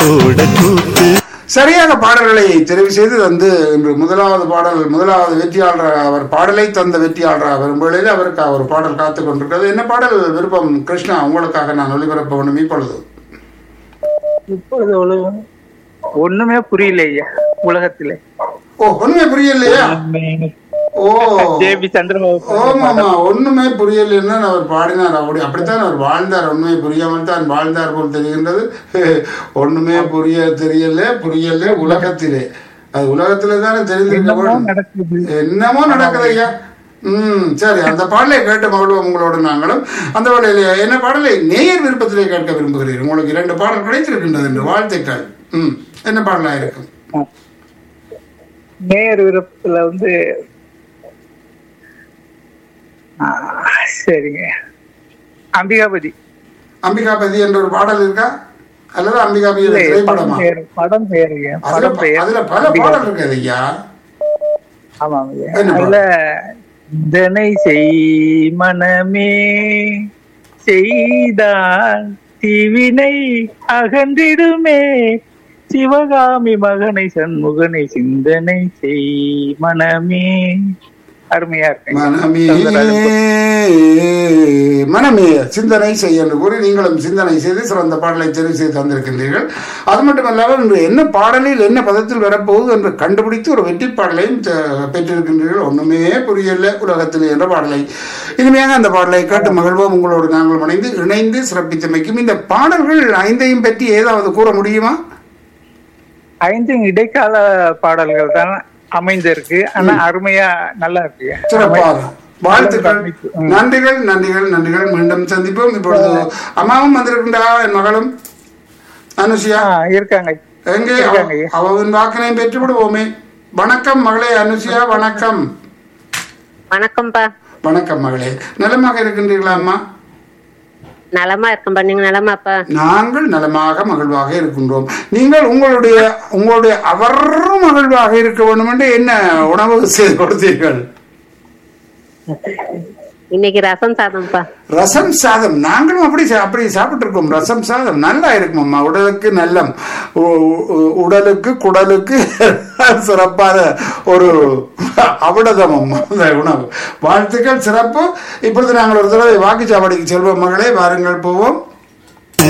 ஓட கூத்து சரியாக பாடல்களை தெரிவு செய்து தந்து இன்று முதலாவது பாடல் முதலாவது வெற்றியாளர் அவர் பாடலை தந்த வெற்றியாளராக வரும் வேளையில் அவருக்கு ஒரு பாடல் காத்துக் கொண்டிருக்கிறது என்ன பாடல் விருப்பம் கிருஷ்ணா உங்களுக்காக நான் ஒளிபரப்ப வேண்டும் இப்பொழுது இப்பொழுது உலகம் ஒண்ணுமே புரியல ஐயா உலகத்திலே ஓ ஒண்ணுமே புரியலையா ஓ ஜேபி சந்திரபாபு ஓமாமா ஒண்ணுமே புரியலைன்னு அவர் பாடினார் அப்படி அப்படித்தான் அவர் வாழ்ந்தார் ஒண்ணுமே புரியாமல் தான் வாழ்ந்தார் போல் தெரிகின்றது ஒண்ணுமே புரிய தெரியல புரியல உலகத்திலே அது உலகத்திலே தானே தெரிஞ்சிருக்க வேண்டும் நடக்குது என்னமோ நடக்குது ஐயா ம் சரி அந்த பாடலை கேட்டு மகிழ்வோம் உங்களோட நாங்களும் அந்த பாடலை என்ன பாடலை நேயர் விருப்பத்திலே கேட்க விரும்புகிறீர்கள் உங்களுக்கு இரண்டு பாடல் கிடைத்திருக்கின்றது என்று வாழ்த்துக்கள் ம் என்ன பாடலா இருக்கும் நேர் விருப்பத்துல வந்து ஆ, சரிங்க அம்பிகாபதி அம்பிகாபதி என்ற ஒரு பாடல் இருக்கா அல்லது அம்பிகாபதி இல்ல, திரைப்படமா படம் பெயர் படம் பெயருங்க அதுல படம் பெயர் அதுல பல பாடல் இருக்குது ஐயா ஆமாங்க என்ன அதுல இதனை செய் மனமே செய்தான் தீவினை அகன்றிடுமே சிவகாமி மகனை சண்முகனை சிந்தனை செய் மனமே அருமையா இருக்கு மனமே மனமே சிந்தனை செய்ய என்று கூறி நீங்களும் சிந்தனை செய்து சிறந்த பாடலை தெரிவு செய்து தந்திருக்கின்றீர்கள் அது மட்டுமல்லாமல் இன்று என்ன பாடலில் என்ன பதத்தில் வரப்போகுது என்று கண்டுபிடித்து ஒரு வெற்றி பாடலையும் த- பெற்றிருக்கின்றீர்கள் ஒண்ணுமே புரியல உலகத்தில் என்ற பாடலை இனிமையாக அந்த பாடலை கேட்டு மகிழ்வோம் உங்களோடு நாங்கள் இணைந்து இணைந்து சிறப்பித்தமைக்கும் இந்த பாடல்கள் ஐந்தையும் பற்றி ஏதாவது கூற முடியுமா ஐந்து இடைக்கால பாடல்கள் தான் அமைந்திருக்கு ஆனா அருமையா நல்லா இருக்கு சிறப்பாக வாழ்த்துக்கள் நன்றிகள் நன்றிகள் நன்றிகள் மீண்டும் சந்திப்போம் இப்பொழுது அம்மாவும் வந்திருக்கின்றா என் மகளும் அனுஷியா ஆ, இருக்காங்க எங்கே இருக்காங்க ஐயா. அவன் வாக்கினையும் பெற்று விடுவோமே வணக்கம் மகளே அனுஷியா வணக்கம் வணக்கம்ப்பா வணக்கம் மகளே நலமாக இருக்கின்றீர்களா அம்மா நலமா இருக்கேன்பா நீங்க நலமாப்பா நாங்கள் நலமாக மகிழ்வாக இருக்கின்றோம் நீங்கள் உங்களுடைய உங்களுடைய அவர் மகிழ்வாக இருக்க வேண்டும் என்று என்ன உணவு செய்து கொடுத்தீர்கள் இன்னைக்கு ரசம் சாதம்ப்பா ரசம் சாதம் நாங்களும் அப்படி சா- அப்படி சாப்பிட்டு இருக்கோம் ரசம் சாதம் நல்லா இருக்கும் அம்மா உடலுக்கு நல்லம் உ- உ- உடலுக்கு குடலுக்கு சிறப்பான ஒரு அவிடதம் அம்மா அந்த உணவு வாழ்த்துக்கள் சிறப்பு இப்பொழுது நாங்கள் ஒரு தடவை வாக்குச்சாவடிக்கு செல்வோம் மகளே வாருங்கள் போவோம்